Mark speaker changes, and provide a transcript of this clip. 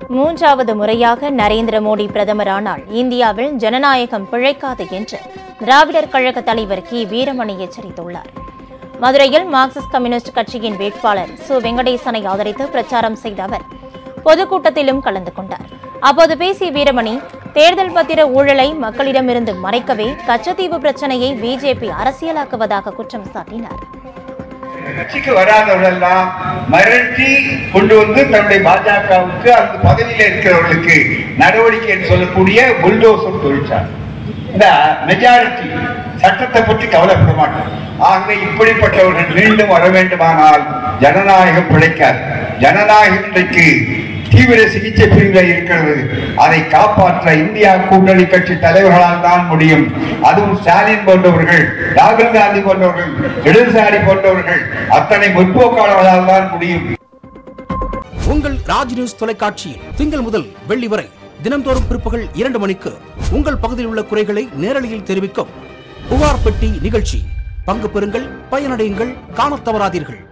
Speaker 1: மூன்றாவது முறையாக நரேந்திர மோடி பிரதமரானால் இந்தியாவில் ஜனநாயகம் பிழைக்காது என்று திராவிடர் கழக தலைவர் கி வீரமணி எச்சரித்துள்ளார் மதுரையில் மார்க்சிஸ்ட் கம்யூனிஸ்ட் கட்சியின் வேட்பாளர் சு வெங்கடேசனை ஆதரித்து பிரச்சாரம் செய்த அவர் பொதுக்கூட்டத்திலும் கலந்து கொண்டார் அப்போது பேசிய வீரமணி தேர்தல் பத்திர ஊழலை மக்களிடமிருந்து மறைக்கவே கச்சத்தீவு பிரச்சனையை பிஜேபி அரசியலாக்குவதாக குற்றம் சாட்டினார்
Speaker 2: கட்சிக்கு வராதவர்களெல்லாம் மிரட்டி கொண்டு வந்து தன்னுடைய பாஜகவுக்கு அந்த பதவியில இருக்கிறவர்களுக்கு நடவடிக்கை என்று சொல்லக்கூடிய புல்டோசர் தொழிற்சாலை இந்த மெஜாரிட்டி சட்டத்தை பற்றி கவலைப்பட மாட்டோம் ஆகவே இப்படிப்பட்டவர்கள் மீண்டும் வர வேண்டுமானால் ஜனநாயகம் பிழைக்காது ஜனநாயகம் இன்றைக்கு தீவிர சிகிச்சை பிரிவில் இருக்கிறது அதை காப்பாற்ற இந்தியா கூட்டணி கட்சி தலைவர்களால் தான் முடியும் அதுவும் ஸ்டாலின் போன்றவர்கள் ராகுல் காந்தி போன்றவர்கள் இடதுசாரி போன்றவர்கள் அத்தனை முற்போக்காளர்களால் தான் முடியும்
Speaker 3: உங்கள் ராஜ் நியூஸ் தொலைக்காட்சியில் திங்கள் முதல் வெள்ளி வரை தினம்தோறும் பிற்பகல் இரண்டு மணிக்கு உங்கள் பகுதியில் உள்ள குறைகளை நேரலையில் தெரிவிக்கும் புகார் பெட்டி நிகழ்ச்சி பங்கு பெறுங்கள் பயனடையுங்கள் காணத் தவறாதீர்கள்